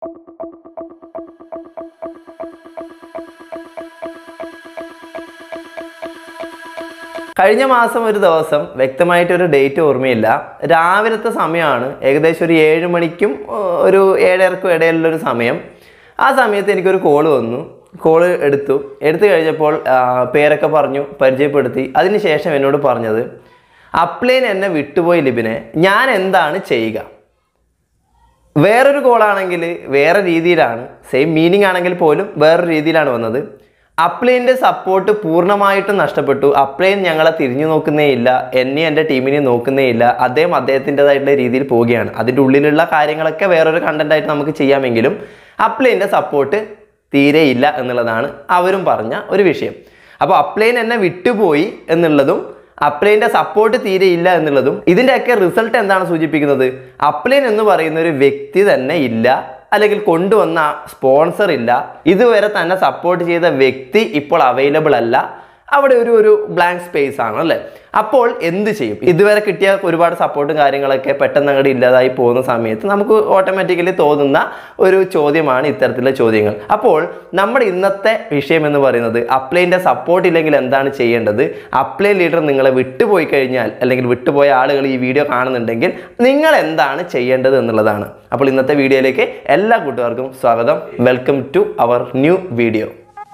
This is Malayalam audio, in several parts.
കഴിഞ്ഞ മാസം ഒരു ദിവസം വ്യക്തമായിട്ടൊരു ഡേറ്റ് ഓർമ്മയില്ല രാവിലത്തെ സമയമാണ് ഏകദേശം ഒരു ഏഴ് മണിക്കും ഏർ, ഒരു ഏഴരക്കും ഇടയിലുള്ളൊരു സമയം ആ സമയത്ത് എനിക്കൊരു കോള് വന്നു കോള് എടുത്തു എടുത്തു കഴിഞ്ഞപ്പോൾ ആ, പേരൊക്കെ പറഞ്ഞു പരിചയപ്പെടുത്തി അതിനുശേഷം എന്നോട് പറഞ്ഞത് അപ്ലൈൻ എന്നെ വിട്ടുപോയി ലിബിനെ ഞാൻ എന്താണ് ചെയ്യുക വേറൊരു കോളാണെങ്കിൽ വേറെ രീതിയിലാണ് സെയിം മീനിങ് ആണെങ്കിൽ പോലും വേറൊരു രീതിയിലാണ് വന്നത് അപ്ലൈൻ്റെ സപ്പോർട്ട് പൂർണ്ണമായിട്ടും നഷ്ടപ്പെട്ടു അപ്ലൈൻ ഞങ്ങളെ തിരിഞ്ഞു നോക്കുന്നേ ഇല്ല എന്നെ എൻ്റെ ടീമിനെ നോക്കുന്നേ ഇല്ല അദ്ദേഹം അദ്ദേഹത്തിൻ്റെതായിട്ടുള്ള രീതിയിൽ പോവുകയാണ് അതിൻ്റെ ഉള്ളിലുള്ള കാര്യങ്ങളൊക്കെ വേറൊരു കണ്ടൻ്റായിട്ട് നമുക്ക് ചെയ്യാമെങ്കിലും അപ്ലൈൻ്റെ സപ്പോർട്ട് തീരെ ഇല്ല എന്നുള്ളതാണ് അവരും പറഞ്ഞ ഒരു വിഷയം അപ്പോൾ അപ്ലൈൻ എന്നെ വിട്ടുപോയി എന്നുള്ളതും അപ്ലൈൻ്റെ സപ്പോർട്ട് തീരെ ഇല്ല എന്നുള്ളതും ഇതിൻ്റെയൊക്കെ റിസൾട്ട് എന്താണ് സൂചിപ്പിക്കുന്നത് അപ്ലൈൻ എന്ന് പറയുന്ന ഒരു വ്യക്തി തന്നെ ഇല്ല അല്ലെങ്കിൽ കൊണ്ടുവന്ന സ്പോൺസർ ഇല്ല ഇതുവരെ തന്നെ സപ്പോർട്ട് ചെയ്ത വ്യക്തി ഇപ്പോൾ അവൈലബിൾ അല്ല അവിടെ ഒരു ഒരു ബ്ലാങ്ക് സ്പേസ് ആണ് അല്ലേ അപ്പോൾ എന്ത് ചെയ്യും ഇതുവരെ കിട്ടിയ ഒരുപാട് സപ്പോർട്ടും കാര്യങ്ങളൊക്കെ പെട്ടെന്ന് അങ്ങോട്ട് ഇല്ലാതായി പോകുന്ന സമയത്ത് നമുക്ക് ഓട്ടോമാറ്റിക്കലി തോന്നുന്ന ഒരു ചോദ്യമാണ് ഇത്തരത്തിലുള്ള ചോദ്യങ്ങൾ അപ്പോൾ നമ്മുടെ ഇന്നത്തെ വിഷയം എന്ന് പറയുന്നത് അപ്ലൈൻ്റെ സപ്പോർട്ട് ഇല്ലെങ്കിൽ എന്താണ് ചെയ്യേണ്ടത് അപ്ലൈ ലീഡർ നിങ്ങളെ വിട്ടുപോയി കഴിഞ്ഞാൽ അല്ലെങ്കിൽ വിട്ടുപോയ ആളുകൾ ഈ വീഡിയോ കാണുന്നുണ്ടെങ്കിൽ നിങ്ങൾ എന്താണ് ചെയ്യേണ്ടത് എന്നുള്ളതാണ് അപ്പോൾ ഇന്നത്തെ വീഡിയോയിലേക്ക് എല്ലാ കൂട്ടുകാർക്കും സ്വാഗതം welcome to our new video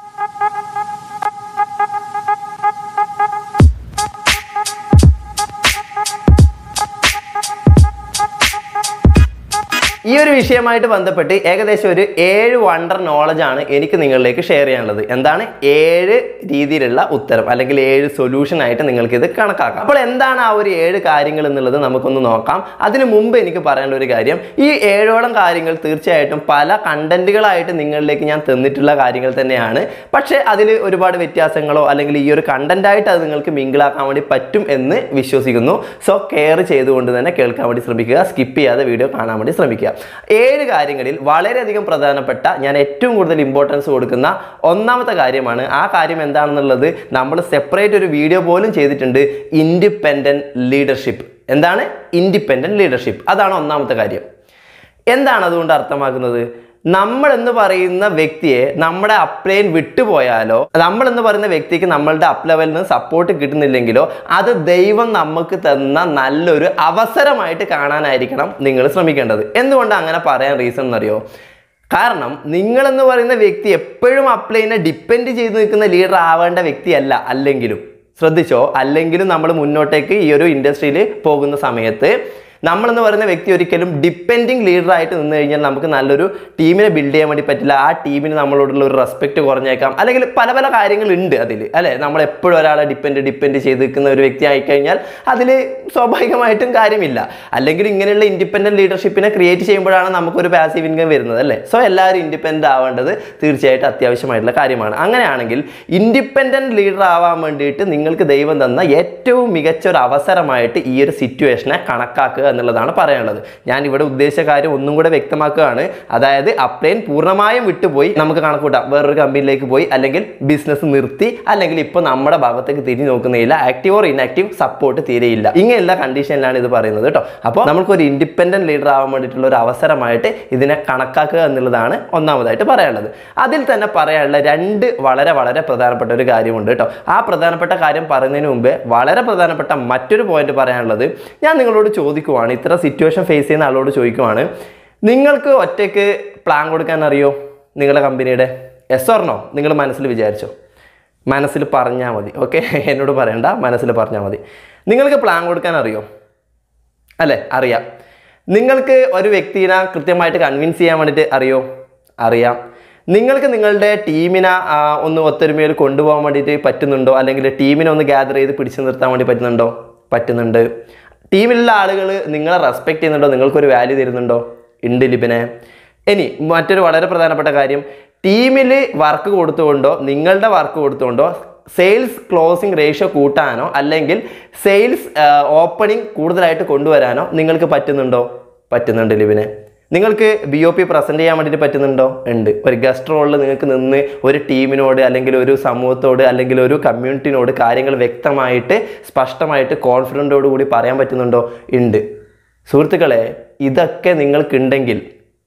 ഈ ഒരു വിഷയമായിട്ട് ബന്ധപ്പെട്ട് ഏകദേശം ഒരു ഏഴ് വണ്ടർ നോളജ് ആണ് എനിക്ക് നിങ്ങളിലേക്ക് ഷെയർ ചെയ്യാനുള്ളത് എന്താണ് ഏഴ് രീതിയിലുള്ള ഉത്തരം അല്ലെങ്കിൽ ഏഴ് സൊല്യൂഷൻ ആയിട്ട് നിങ്ങൾക്ക് ഇത് കണക്കാക്കാം അപ്പോൾ എന്താണ് ആ ഒരു ഏഴ് കാര്യങ്ങൾ എന്നുള്ളത് നമുക്കൊന്ന് നോക്കാം അതിനു മുമ്പ് എനിക്ക് പറയാനുള്ള ഒരു കാര്യം ഈ ഏഴോളം കാര്യങ്ങൾ തീർച്ചയായിട്ടും പല കണ്ടന്റുകളായിട്ട് നിങ്ങളിലേക്ക് ഞാൻ തന്നിട്ടുള്ള കാര്യങ്ങൾ തന്നെയാണ് പക്ഷേ അതിൽ ഒരുപാട് വ്യത്യാസങ്ങളോ അല്ലെങ്കിൽ ഈ ഒരു കണ്ടന്റായിട്ട് അത് നിങ്ങൾക്ക് മിങ്കിളാക്കാൻ വേണ്ടി പറ്റും എന്ന് വിശ്വസിക്കുന്നു സോ കെയർ ചെയ്തുകൊണ്ട് തന്നെ കേൾക്കാൻ വേണ്ടി ശ്രമിക്കുക സ്കിപ്പ് ചെയ്യാതെ വീഡിയോ കാണാൻ വേണ്ടി ശ്രമിക്കുക ഏഴ് കാര്യങ്ങളിൽ വളരെയധികം പ്രധാനപ്പെട്ട ഞാൻ ഏറ്റവും കൂടുതൽ ഇമ്പോർട്ടൻസ് കൊടുക്കുന്ന ഒന്നാമത്തെ കാര്യമാണ് ആ കാര്യം എന്താണെന്നുള്ളത് നമ്മൾ സെപ്പറേറ്റ് ഒരു വീഡിയോ പോലും ചെയ്തിട്ടുണ്ട് ഇൻഡിപെൻഡൻറ്റ് ലീഡർഷിപ്പ് എന്താണ് ഇൻഡിപെൻഡൻറ്റ് ലീഡർഷിപ്പ് അതാണ് ഒന്നാമത്തെ കാര്യം എന്താണ് അതുകൊണ്ട് അർത്ഥമാക്കുന്നത് നമ്മൾ എന്ന് പറയുന്ന വ്യക്തിയെ നമ്മുടെ അപ്ലൈൻ വിട്ടുപോയാലോ നമ്മൾ എന്ന് പറയുന്ന വ്യക്തിക്ക് നമ്മളുടെ അപ്പ് ലെവലിൽ നിന്ന് സപ്പോർട്ട് കിട്ടുന്നില്ലെങ്കിലോ അത് ദൈവം നമുക്ക് തന്ന നല്ലൊരു അവസരമായിട്ട് കാണാനായിരിക്കണം നിങ്ങൾ ശ്രമിക്കേണ്ടത് എന്തുകൊണ്ടാണ് അങ്ങനെ പറയാൻ റീസൺ എന്നറിയോ കാരണം നിങ്ങളെന്ന് പറയുന്ന വ്യക്തി എപ്പോഴും അപ്ലൈനെ ഡിപ്പെൻഡ് ചെയ്ത് നിൽക്കുന്ന ലീഡർ ആവേണ്ട വ്യക്തിയല്ല അല്ലെങ്കിലും ശ്രദ്ധിച്ചോ അല്ലെങ്കിലും നമ്മൾ മുന്നോട്ടേക്ക് ഈ ഒരു ഇൻഡസ്ട്രിയിൽ പോകുന്ന സമയത്ത് നമ്മളെന്ന് പറയുന്ന വ്യക്തി ഒരിക്കലും ഡിപ്പെൻഡിങ് ലീഡറായിട്ട് നിന്ന് കഴിഞ്ഞാൽ നമുക്ക് നല്ലൊരു ടീമിനെ ബിൽഡ് ചെയ്യാൻ വേണ്ടി പറ്റില്ല ആ ടീമിന് നമ്മളോടുള്ള ഒരു റെസ്പെക്റ്റ് കുറഞ്ഞേക്കാം അല്ലെങ്കിൽ പല പല കാര്യങ്ങളുണ്ട് അതിൽ അല്ലേ നമ്മൾ എപ്പോഴും ഒരാളെ ഡിപ്പെൻഡ് ഡിപ്പെൻഡ് ചെയ്ത് നിൽക്കുന്ന ഒരു വ്യക്തി ആയിക്കഴിഞ്ഞാൽ അതിൽ സ്വാഭാവികമായിട്ടും കാര്യമില്ല അല്ലെങ്കിൽ ഇങ്ങനെയുള്ള ഇൻഡിപെൻഡൻറ്റ് ലീഡർഷിപ്പിനെ ക്രിയേറ്റ് ചെയ്യുമ്പോഴാണ് നമുക്കൊരു പാസീവ് ഇൻകം വരുന്നത് അല്ലേ സോ എല്ലാവരും ഇൻഡിപെൻഡൻ്റ് ആവേണ്ടത് തീർച്ചയായിട്ടും അത്യാവശ്യമായിട്ടുള്ള കാര്യമാണ് അങ്ങനെയാണെങ്കിൽ ഇൻഡിപെൻഡൻറ്റ് ലീഡർ ആവാൻ വേണ്ടിയിട്ട് നിങ്ങൾക്ക് ദൈവം തന്ന ഏറ്റവും മികച്ച ഒരു അവസരമായിട്ട് ഈ ഒരു സിറ്റുവേഷനെ കണക്കാക്കുക എന്നുള്ളതാണ് പറയാനുള്ളത് ഞാൻ ഇവിടെ ഉദ്ദേശിച്ച കാര്യം ഒന്നും കൂടെ വ്യക്തമാക്കുകയാണ് അതായത് അപ്ലൈൻ പൂർണ്ണമായും വിട്ടുപോയി നമുക്ക് കണക്കൂട്ടാം വേറൊരു കമ്പനിയിലേക്ക് പോയി അല്ലെങ്കിൽ ബിസിനസ് നിർത്തി അല്ലെങ്കിൽ ഇപ്പോൾ നമ്മുടെ ഭാഗത്തേക്ക് തിരിഞ്ഞു നോക്കുന്നില്ല ആക്റ്റീവ് ഓർ ഇനാക്റ്റീവ് സപ്പോർട്ട് തീരെയില്ല ഇങ്ങനെയുള്ള കണ്ടീഷനിലാണ് ഇത് പറയുന്നത് കേട്ടോ അപ്പോൾ നമുക്കൊരു ഇൻഡിപെൻഡൻറ്റ് ലീഡർ ആവാൻ വേണ്ടിയിട്ടുള്ള ഒരു അവസരമായിട്ട് ഇതിനെ കണക്കാക്കുക എന്നുള്ളതാണ് ഒന്നാമതായിട്ട് പറയാനുള്ളത് അതിൽ തന്നെ പറയാനുള്ള രണ്ട് വളരെ വളരെ പ്രധാനപ്പെട്ട ഒരു കാര്യമുണ്ട് കേട്ടോ ആ പ്രധാനപ്പെട്ട കാര്യം പറയുന്നതിന് മുമ്പേ വളരെ പ്രധാനപ്പെട്ട മറ്റൊരു പോയിന്റ് പറയാനുള്ളത് ഞാൻ നിങ്ങളോട് ചോദിക്കുവാണ് ഇത്ര സിറ്റുവേഷൻ ഫേസ് ചെയ്യുന്ന ആളോട് ചോദിക്കുവാണ് നിങ്ങൾക്ക് ഒറ്റയ്ക്ക് പ്ലാൻ കൊടുക്കാൻ അറിയോ നിങ്ങളുടെ കമ്പനിയുടെ എസ് ഓർണോ നിങ്ങൾ മനസ്സിൽ വിചാരിച്ചോ മനസ്സിൽ പറഞ്ഞാൽ മതി ഓക്കെ എന്നോട് പറയണ്ട മനസ്സിൽ പറഞ്ഞാൽ മതി നിങ്ങൾക്ക് പ്ലാൻ കൊടുക്കാൻ അറിയോ അല്ലേ അറിയാം നിങ്ങൾക്ക് ഒരു വ്യക്തിനെ കൃത്യമായിട്ട് കൺവിൻസ് ചെയ്യാൻ വേണ്ടിയിട്ട് അറിയോ അറിയാം നിങ്ങൾക്ക് നിങ്ങളുടെ ടീമിനെ ആ, ഒന്ന് ഒത്തൊരുമയിൽ കൊണ്ടുപോകാൻ വേണ്ടിയിട്ട് പറ്റുന്നുണ്ടോ അല്ലെങ്കിൽ ടീമിനെ ഒന്ന് ഗ്യാദർ ചെയ്ത് പിടിച്ചു നിർത്താൻ വേണ്ടി പറ്റുന്നുണ്ടോ പറ്റുന്നുണ്ട് ടീമിലുള്ള ആളുകൾ നിങ്ങളെ റെസ്പെക്ട് ചെയ്യുന്നുണ്ടോ നിങ്ങൾക്കൊരു വാല്യൂ തരുന്നുണ്ടോ ഉണ്ട് ലിബിനെ ഇനി മറ്റൊരു വളരെ പ്രധാനപ്പെട്ട കാര്യം ടീമിൽ വർക്ക് കൊടുത്തുകൊണ്ടോ നിങ്ങളുടെ വർക്ക് കൊടുത്തുകൊണ്ടോ സെയിൽസ് ക്ലോസിംഗ് റേഷ്യോ കൂട്ടാനോ അല്ലെങ്കിൽ സെയിൽസ് ഓപ്പണിംഗ് കൂടുതലായിട്ട് കൊണ്ടുവരാനോ നിങ്ങൾക്ക് പറ്റുന്നുണ്ടോ പറ്റുന്നുണ്ട് ലിബിനെ നിങ്ങൾക്ക് ബി ഒ പി പ്രസൻറ്റ് ചെയ്യാൻ വേണ്ടിയിട്ട് പറ്റുന്നുണ്ടോ ഉണ്ട് ഒരു ഗസ്റ്റ് റോളിൽ നിങ്ങൾക്ക് നിന്ന് ഒരു ടീമിനോട് അല്ലെങ്കിൽ ഒരു സമൂഹത്തോട് അല്ലെങ്കിൽ ഒരു കമ്മ്യൂണിറ്റിനോട് കാര്യങ്ങൾ വ്യക്തമായിട്ട് സ്പഷ്ടമായിട്ട് കോൺഫിഡൻറ്റോട് കൂടി പറയാൻ പറ്റുന്നുണ്ടോ ഉണ്ട് സുഹൃത്തുക്കളെ ഇതൊക്കെ നിങ്ങൾക്കുണ്ടെങ്കിൽ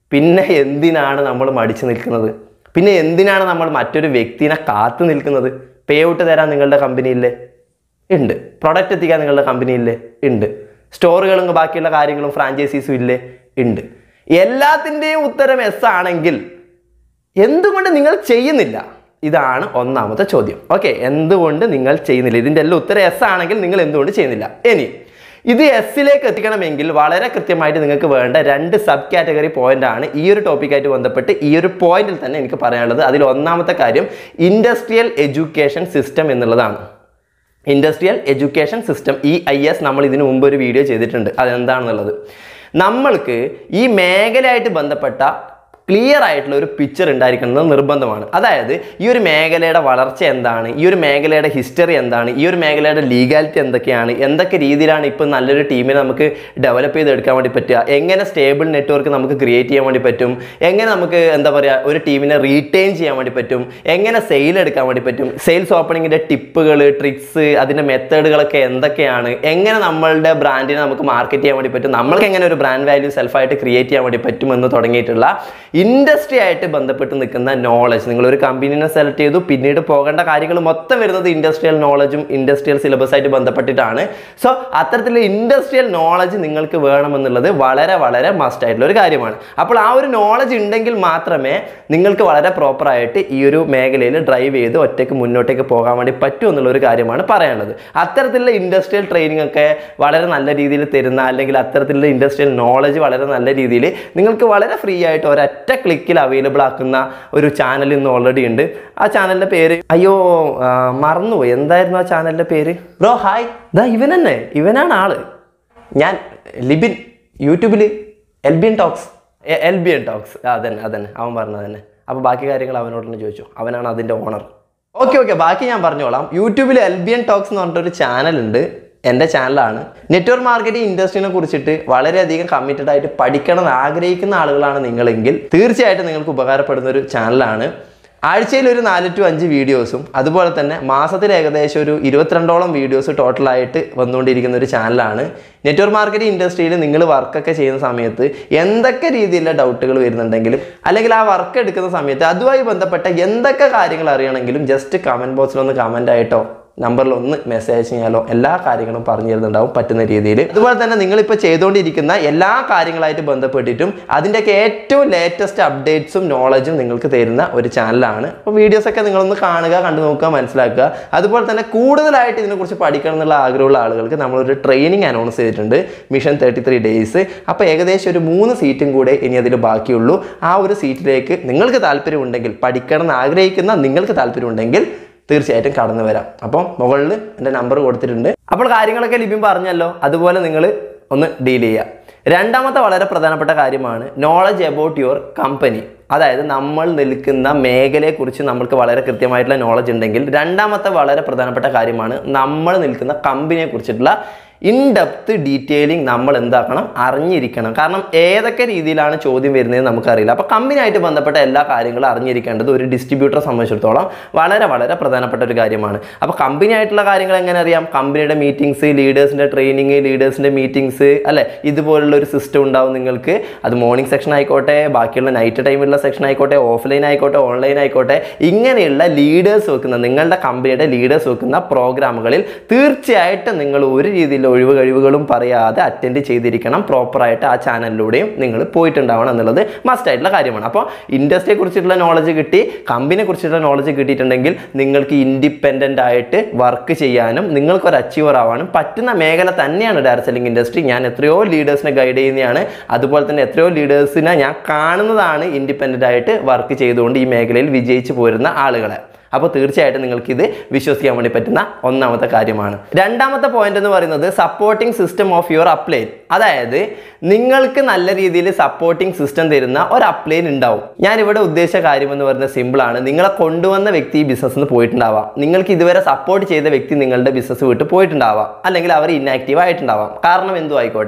പിന്നെ എന്തിനാണ് നമ്മൾ മടിച്ചു നിൽക്കുന്നത് പിന്നെ എന്തിനാണ് നമ്മൾ മറ്റൊരു വ്യക്തിനെ കാത്തു നിൽക്കുന്നത് പേ ഔട്ട് തരാൻ നിങ്ങളുടെ കമ്പനിയില്ലേ ഉണ്ട് പ്രൊഡക്റ്റ് എത്തിക്കാൻ നിങ്ങളുടെ കമ്പനിയില്ലേ ഉണ്ട് സ്റ്റോറുകളും ബാക്കിയുള്ള കാര്യങ്ങളും ഫ്രാഞ്ചൈസീസും ഇല്ലേ ഉണ്ട് എല്ലാത്തിൻ്റെയും ഉത്തരം എസ് ആണെങ്കിൽ എന്തുകൊണ്ട് നിങ്ങൾ ചെയ്യുന്നില്ല ഇതാണ് ഒന്നാമത്തെ ചോദ്യം ഓക്കെ എന്തുകൊണ്ട് നിങ്ങൾ ചെയ്യുന്നില്ല ഇതിൻ്റെ എല്ലാം ഉത്തരം എസ് ആണെങ്കിൽ നിങ്ങൾ എന്തുകൊണ്ട് ചെയ്യുന്നില്ല ഇനി ഇത് എസ്സിലേക്ക് എത്തിക്കണമെങ്കിൽ വളരെ കൃത്യമായിട്ട് നിങ്ങൾക്ക് വേണ്ട രണ്ട് സബ് കാറ്റഗറി പോയിന്റ് ആണ് ഈ ഒരു ടോപ്പിക്കായിട്ട് ബന്ധപ്പെട്ട് ഈ ഒരു പോയിന്റിൽ തന്നെ എനിക്ക് പറയാനുള്ളത് അതിൽ ഒന്നാമത്തെ കാര്യം ഇൻഡസ്ട്രിയൽ എഡ്യൂക്കേഷൻ സിസ്റ്റം എന്നുള്ളതാണ് industrial education system E I S നമ്മൾ ഇതിനു മുമ്പ് ഒരു വീഡിയോ ചെയ്തിട്ടുണ്ട് അതെന്താണെന്നുള്ളത് നമ്മൾക്ക് ഈ മേഖലയായിട്ട് ബന്ധപ്പെട്ട ക്ലിയർ ആയിട്ടുള്ള ഒരു പിക്ചർ ഉണ്ടായിരിക്കുന്നത് നിർബന്ധമാണ് അതായത് ഈ ഒരു മേഖലയുടെ വളർച്ച എന്താണ് ഈ ഒരു മേഖലയുടെ ഹിസ്റ്ററി എന്താണ് ഈ ഒരു മേഖലയുടെ ലീഗാലിറ്റി എന്തൊക്കെയാണ് എന്തൊക്കെ രീതിയിലാണ് ഇപ്പോൾ നല്ലൊരു ടീമിനെ നമുക്ക് ഡെവലപ്പ് ചെയ്തെടുക്കാൻ വേണ്ടി പറ്റുക എങ്ങനെ സ്റ്റേബിൾ നെറ്റ്വർക്ക് നമുക്ക് ക്രിയേറ്റ് ചെയ്യാൻ വേണ്ടി പറ്റും എങ്ങനെ നമുക്ക് എന്താ പറയുക ഒരു ടീമിനെ റീറ്റെയിൻ ചെയ്യാൻ വേണ്ടി പറ്റും എങ്ങനെ സെയിൽ എടുക്കാൻ വേണ്ടി പറ്റും സെയിൽസ് ഓപ്പണിങ്ങിൻ്റെ ടിപ്പുകൾ ട്രിക്സ് അതിൻ്റെ മെത്തേഡുകളൊക്കെ എന്തൊക്കെയാണ് എങ്ങനെ നമ്മളുടെ ബ്രാൻഡിനെ നമുക്ക് മാർക്കറ്റ് ചെയ്യാൻ വേണ്ടി പറ്റും നമ്മൾക്ക് എങ്ങനെ ഒരു ബ്രാൻഡ് വാല്യൂ സെൽഫായിട്ട് ക്രിയേറ്റ് ചെയ്യാൻ വേണ്ടി പറ്റുമെന്ന് തുടങ്ങിയിട്ടുള്ള ഇൻഡസ്ട്രി ആയിട്ട് ബന്ധപ്പെട്ട് നിൽക്കുന്ന നോളജ് നിങ്ങൾ ഒരു കമ്പനീനെ സെലക്ട് ചെയ്തു പിന്നീട് പോകേണ്ട കാര്യങ്ങൾ മൊത്തം വരുന്നത് ഇൻഡസ്ട്രിയൽ നോളജും ഇൻഡസ്ട്രിയൽ സിലബസ് ആയിട്ട് ബന്ധപ്പെട്ടിട്ടാണ് സോ അത്തരത്തിലുള്ള ഇൻഡസ്ട്രിയൽ നോളജ് നിങ്ങൾക്ക് വേണമെന്നുള്ളത് വളരെ വളരെ മസ്റ്റ് ആയിട്ടുള്ള ഒരു കാര്യമാണ് അപ്പോൾ ആ ഒരു നോളജ് ഉണ്ടെങ്കിൽ മാത്രമേ നിങ്ങൾക്ക് വളരെ പ്രോപ്പറായിട്ട് ഈ ഒരു മേഖലയിൽ ഡ്രൈവ് ചെയ്ത് ഒറ്റയ്ക്ക് മുന്നോട്ടേക്ക് പോകാൻ വേണ്ടി പറ്റൂ എന്നുള്ള ഒരു കാര്യമാണ് പറയാനുള്ളത് അത്തരത്തിലുള്ള ഇൻഡസ്ട്രിയൽ ട്രെയിനിങ് ഒക്കെ വളരെ നല്ല രീതിയിൽ തരുന്ന അല്ലെങ്കിൽ അത്തരത്തിലുള്ള ഇൻഡസ്ട്രിയൽ നോളജ് വളരെ നല്ല രീതിയിൽ നിങ്ങൾക്ക് വളരെ ഫ്രീ ആയിട്ട് ഒരൊറ്റ ക്ലിക്കിൽ അവൈലബിൾ ആക്കുന്ന ഒരു ചാനൽ ഇന്ന് ഓൾറെഡി ഉണ്ട് ആ ചാനലിൻ്റെ പേര് അയ്യോ ആ, മറന്നുപോയി എന്തായിരുന്നു ആ ചാനലിൻ്റെ പേര് ബ്രോ ഹായ് ദാ ഇവൻ തന്നെ ഇവനാണ് ആള് ഞാൻ ലിബിൻ യൂട്യൂബിൽ എൽബിയൻ ടോക്സ് എൽബിയൻ ടോക്സ് അതന്നെ അതന്നെ അവൻ പറഞ്ഞത് തന്നെ അപ്പോൾ ബാക്കി കാര്യങ്ങൾ അവനോട് തന്നെ ചോദിച്ചു അവനാണ് അതിൻ്റെ ഓണർ ഓക്കെ ഓക്കെ ബാക്കി ഞാൻ പറഞ്ഞോളാം യൂട്യൂബിൽ എൽബിയൻ ടോക്സ് എന്ന് പറഞ്ഞിട്ടൊരു ചാനലുണ്ട് എൻ്റെ ചാനലാണ് നെറ്റ്വർക്ക് മാർക്കറ്റിംഗ് ഇൻഡസ്ട്രീനെ കുറിച്ചിട്ട് വളരെയധികം കമ്മിറ്റഡ് ആയിട്ട് പഠിക്കണം എന്ന് ആഗ്രഹിക്കുന്ന ആളുകളാണ് നിങ്ങളെങ്കിൽ തീർച്ചയായിട്ടും നിങ്ങൾക്ക് ഉപകാരപ്പെടുന്ന ഒരു ചാനലാണ് ആഴ്ചയിൽ ഒരു നാല് ടു അഞ്ച് വീഡിയോസും അതുപോലെ തന്നെ മാസത്തിൽ ഏകദേശം ഒരു ഇരുപത്തിരണ്ടോളം വീഡിയോസ് ടോട്ടലായിട്ട് വന്നുകൊണ്ടിരിക്കുന്ന ഒരു ചാനലാണ് നെറ്റ്വർക്ക് മാർക്കറ്റിംഗ് ഇൻഡസ്ട്രിയിൽ നിങ്ങൾ വർക്കൊക്കെ ചെയ്യുന്ന സമയത്ത് എന്തൊക്കെ രീതിയിലുള്ള ഡൗട്ടുകൾ വരുന്നുണ്ടെങ്കിലും അല്ലെങ്കിൽ ആ വർക്ക് എടുക്കുന്ന സമയത്ത് അതുമായി ബന്ധപ്പെട്ട എന്തൊക്കെ കാര്യങ്ങൾ അറിയണമെങ്കിലും ജസ്റ്റ് കമൻറ്റ് ബോക്സിൽ ഒന്ന് കമൻ്റ് ആയിട്ടോ നമ്പറിൽ ഒന്ന് മെസ്സേജ് ചെയ്യാലോ എല്ലാ കാര്യങ്ങളും പറഞ്ഞു തരുന്നുണ്ടാവും പറ്റുന്ന രീതിയിൽ അതുപോലെ തന്നെ നിങ്ങളിപ്പോൾ ചെയ്തുകൊണ്ടിരിക്കുന്ന എല്ലാ കാര്യങ്ങളായിട്ട് ബന്ധപ്പെട്ടിട്ടും അതിൻ്റെയൊക്കെ ഏറ്റവും ലേറ്റസ്റ്റ് അപ്ഡേറ്റ്സും നോളജും നിങ്ങൾക്ക് തരുന്ന ഒരു ചാനലാണ് അപ്പോൾ വീഡിയോസൊക്കെ നിങ്ങളൊന്ന് കാണുക കണ്ടു നോക്കുക മനസ്സിലാക്കുക അതുപോലെ തന്നെ കൂടുതലായിട്ട് ഇതിനെക്കുറിച്ച് പഠിക്കണം എന്നുള്ള ആഗ്രഹമുള്ള ആളുകൾക്ക് നമ്മളൊരു ട്രെയിനിങ് അനൗൺസ് ചെയ്തിട്ടുണ്ട് മിഷൻ തേർട്ടി ത്രീ ഡേയ്സ് അപ്പോൾ ഏകദേശം ഒരു മൂന്ന് സീറ്റും കൂടെ ഇനി അതിൽ ബാക്കിയുള്ളൂ ആ ഒരു സീറ്റിലേക്ക് നിങ്ങൾക്ക് താല്പര്യമുണ്ടെങ്കിൽ പഠിക്കണം എന്ന് ആഗ്രഹിക്കുന്ന നിങ്ങൾക്ക് താല്പര്യമുണ്ടെങ്കിൽ തീർച്ചയായിട്ടും കടന്നു വരാം അപ്പം മുകളിൽ എൻ്റെ നമ്പർ കൊടുത്തിട്ടുണ്ട് അപ്പോൾ കാര്യങ്ങളൊക്കെ ലിപിൻ പറഞ്ഞല്ലോ അതുപോലെ നിങ്ങൾ ഒന്ന് ഡീൽ ചെയ്യുക രണ്ടാമത്തെ വളരെ പ്രധാനപ്പെട്ട കാര്യമാണ് നോളജ് അബൌട്ട് യുവർ കമ്പനി അതായത് നമ്മൾ നിൽക്കുന്ന മേഖലയെക്കുറിച്ച് നമ്മൾക്ക് വളരെ കൃത്യമായിട്ടുള്ള നോളജ് ഉണ്ടെങ്കിൽ രണ്ടാമത്തെ വളരെ പ്രധാനപ്പെട്ട കാര്യമാണ് നമ്മൾ നിൽക്കുന്ന കമ്പനിയെ കുറിച്ചിട്ടുള്ള ഇൻ ഡെപ്ത് ഡീറ്റെയിലിംഗ് നമ്മൾ എന്താക്കണം അറിഞ്ഞിരിക്കണം കാരണം ഏതൊക്കെ രീതിയിലാണ് ചോദ്യം വരുന്നത് നമുക്കറിയില്ല അപ്പോൾ കമ്പനിയായിട്ട് ബന്ധപ്പെട്ട എല്ലാ കാര്യങ്ങളും അറിഞ്ഞിരിക്കേണ്ടത് ഒരു ഡിസ്ട്രിബ്യൂട്ടറെ സംബന്ധിച്ചിടത്തോളം വളരെ വളരെ പ്രധാനപ്പെട്ട ഒരു കാര്യമാണ് അപ്പോൾ കമ്പനി ആയിട്ടുള്ള കാര്യങ്ങൾ എങ്ങനെ അറിയാം കമ്പനിയുടെ മീറ്റിംഗ്സ് ലീഡേഴ്സിൻ്റെ ട്രെയിനിങ് ലീഡേഴ്സിൻ്റെ മീറ്റിംഗ്സ് അല്ലെ ഇതുപോലുള്ള ഒരു സിസ്റ്റം ഉണ്ടാവും നിങ്ങൾക്ക് അത് മോർണിംഗ് സെക്ഷൻ ആയിക്കോട്ടെ ബാക്കിയുള്ള നൈറ്റ് ടൈമിലുള്ള സെക്ഷൻ ആയിക്കോട്ടെ ഓഫ്ലൈൻ ആയിക്കോട്ടെ ഓൺലൈൻ ആയിക്കോട്ടെ ഇങ്ങനെയുള്ള ലീഡേഴ്സ് വെക്കുന്ന നിങ്ങളുടെ കമ്പനിയുടെ ലീഡേഴ്സ് വെക്കുന്ന പ്രോഗ്രാമുകളിൽ തീർച്ചയായിട്ടും നിങ്ങൾ ഒരു രീതിയിലുള്ള ഒഴിവ് കഴിവുകളും പറയാതെ അറ്റൻഡ് ചെയ്തിരിക്കണം പ്രോപ്പറായിട്ട് ആ ചാനലിലൂടെയും നിങ്ങൾ പോയിട്ടുണ്ടാവണം എന്നുള്ളത് മസ്റ്റ് ആയിട്ടുള്ള കാര്യമാണ് അപ്പോൾ ഇൻഡസ്ട്രിയെ കുറിച്ചിട്ടുള്ള നോളജ് കിട്ടി കമ്പനിയെ കുറിച്ചിട്ടുള്ള നോളജ് കിട്ടിയിട്ടുണ്ടെങ്കിൽ നിങ്ങൾക്ക് ഇൻഡിപെൻഡൻ്റ് ആയിട്ട് വർക്ക് ചെയ്യാനും നിങ്ങൾക്കൊരു അച്ചീവർ ആവാനും പറ്റുന്ന മേഖല തന്നെയാണ് ഡയറക്ട് സെല്ലിംഗ് ഇൻഡസ്ട്രി ഞാൻ എത്രയോ ലീഡേഴ്സിനെ ഗൈഡ് ചെയ്യുന്നതാണ് അതുപോലെ തന്നെ എത്രയോ ലീഡേഴ്സിനെ ഞാൻ കാണുന്നതാണ് ഇൻഡിപെൻഡൻ്റ് ആയിട്ട് വർക്ക് ചെയ്തുകൊണ്ട് ഈ മേഖലയിൽ വിജയിച്ചു പോരുന്ന ആളുകളെ അപ്പോൾ തീർച്ചയായിട്ടും നിങ്ങൾക്ക് ഇത് വിശ്വസിക്കാൻ വേണ്ടി പറ്റുന്ന ഒന്നാമത്തെ കാര്യമാണ് രണ്ടാമത്തെ പോയിന്റ് എന്ന് പറയുന്നത് supporting system of your upline അതായത് നിങ്ങൾക്ക് നല്ല രീതിയിൽ സപ്പോർട്ടിംഗ് സിസ്റ്റം തരുന്ന ഒരു അപ്ലൈൻ ഉണ്ടാവും ഞാൻ ഇവിടെ ഉദ്ദേശിച്ച കാര്യം എന്ന് പറയുന്നത് സിമ്പിൾ ആണ് നിങ്ങളെ കൊണ്ടുവന്ന വ്യക്തി ഈ ബിസിനസ്സിൽ നിന്ന് പോയിട്ടുണ്ടാവാം നിങ്ങൾക്ക് ഇതുവരെ സപ്പോർട്ട് ചെയ്ത വ്യക്തി നിങ്ങളുടെ ബിസിനസ് വിട്ട് പോയിട്ടുണ്ടാവാം അല്ലെങ്കിൽ അവർ ഇന്നാക്റ്റീവ് ആയിട്ടുണ്ടാവാം കാരണം എന്തു ആയിക്കോട്ടെ